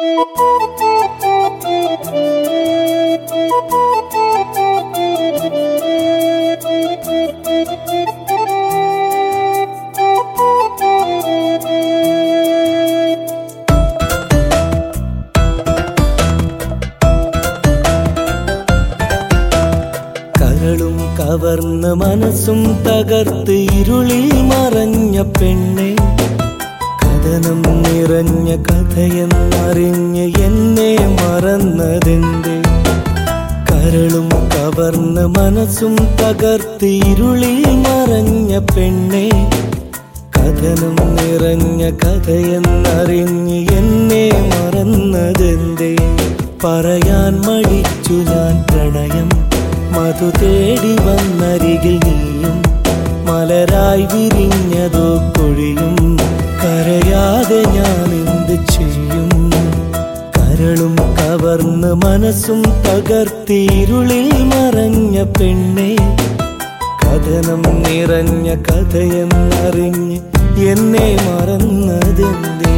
കരളും കവർന്ന് മനസ്സും തകർത്ത് ഇരുളിൽ മറഞ്ഞ പെണ്ണെ കഥനം നിറഞ്ഞ കഥയെന്നറിഞ്ഞ് എന്നെ മറന്നതെന്തേ കരളും കവർന്ന് മനസ്സും തകർത്ത് ഇരുളിൽ മറഞ്ഞ പെണ്ണെ കഥനം നിറഞ്ഞ കഥയെന്നറിഞ്ഞ് എന്നെ മറന്നതെന്തേ പറയാൻ മടിച്ചു ഞാൻ പ്രണയം മധു തേടി വന്നരികിൽ നീയും മലരായി വിരിഞ്ഞതോ കൊഴിയും കരയാതെ ഞാൻ എന്ത് ചെയ്യും കരളും കവർന്ന് മനസ്സും തകർത്തിരുളിൽ മറഞ്ഞ പെണ്ണെ കഥനം നിറഞ്ഞ കഥയെന്നറിഞ്ഞ് എന്നെ മറന്നതെന്തേ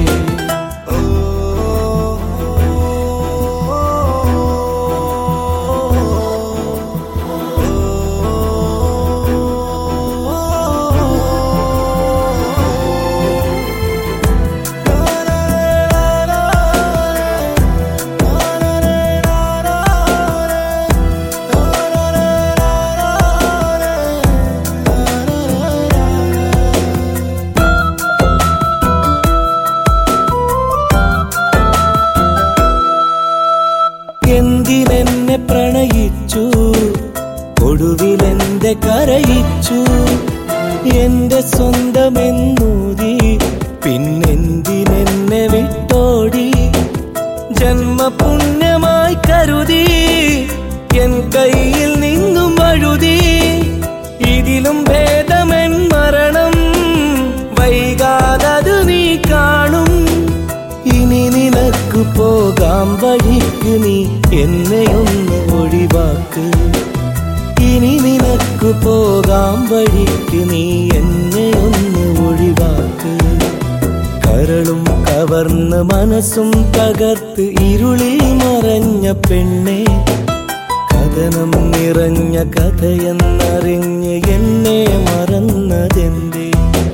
എന്തിനെന്നെ പ്രണയിച്ചു ഒടുവിലെന്റെ കരയിച്ചു എന്റെ സ്വന്തമെന്നൂതി പിന്നെന്തിനെന്നെ വിട്ടോടി ജന്മപുണ്യമായി കരുതി എൻ കയ്യിൽ നിന്നും അഴുതി ഇതിലും ഭേദമെൻ മരണം വൈകാതത് നീ കാണും ഇനി നിനക്ക് പോകാം വഴിക്ക് നീ എന്നെ ഒന്ന് ഒഴിവാക്ക് ഇനി നിനക്ക് പോകാം വഴിക്ക് നീ എന്നെ ഒന്ന് ഒഴിവാക്ക് കരളും കവർന്ന് മനസ്സും തകർത്ത് ഇരുളിൽ മറഞ്ഞ പെണ്ണെ കഥനം നിറഞ്ഞ കഥയെന്നറിഞ്ഞ് എന്നെ മറന്നതെന്തേ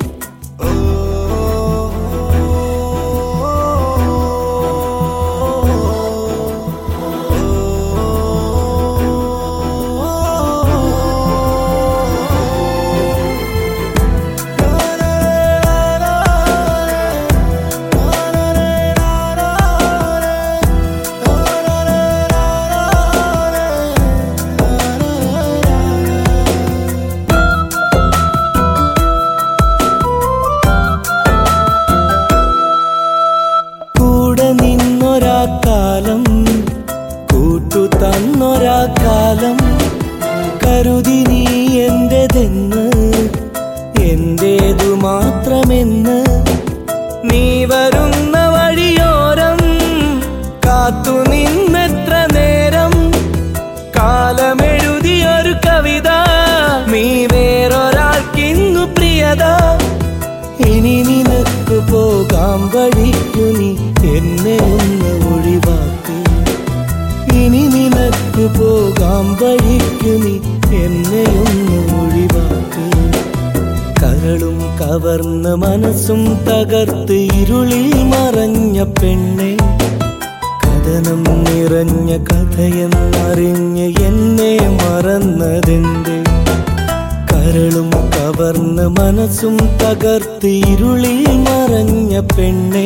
കൂടെ നിന്നൊരാ കാലം കൂട്ടു തന്നൊരാ കാലം കരുതി നീ എന്റെതെന്ന് എന്റേതു മാത്രമെന്ന് നീ വരുന്ന വഴിയോരം കാത്തു നിന്നെത്ര നേരം കാലമെഴുതിയൊരു കവിത നീ വേറൊരാൾക്കിന്നു പ്രിയത ഇനി നിനക്ക് പോകാം വഴിക്കു നീ എന്നെ ഒന്ന് ഒഴിവാക്ക് ഇനി നിനക്ക് പോകാം വഴിക്കു നീ എന്നെ ഒന്ന് ഒഴിവാക്ക് കരളും കവർന്ന് മനസ്സും തകർത്ത് ഇരുളിൽ മറഞ്ഞ പെണ്ണെ കഥനം നിറഞ്ഞ കഥയെന്നറിഞ്ഞ് എന്നെ മറന്നതെന്തേ കരളും കവർന്ന് മനസ്സും തകർത്ത് ഇരുളിൽ മറഞ്ഞ പെണ്ണെ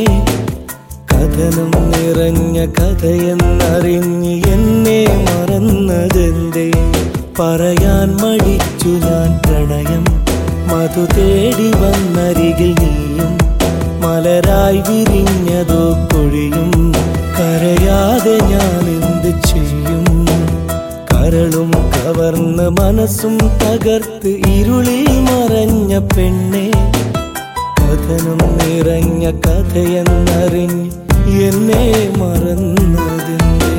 കഥനം നിറഞ്ഞ കഥയെന്നറിഞ്ഞ് എന്നെ മറന്നതെന്തേ പറയാൻ മടിച്ചു ഞാൻ പ്രണയം മധു തേടി വന്നരികിൽ നീയും മലരായി വിരിഞ്ഞതോ കൊഴിയും കരയാതെ ഞാൻ എന്ത് ചെയ്യും കരളും കവർന്ന് മനസ്സും തകർത്ത് ഇരുളിൽ മറഞ്ഞ പെണ്ണെ കഥനം നിറഞ്ഞ കഥയെന്നറിഞ്ഞ് എന്നെ മറന്നതിൻ്റെ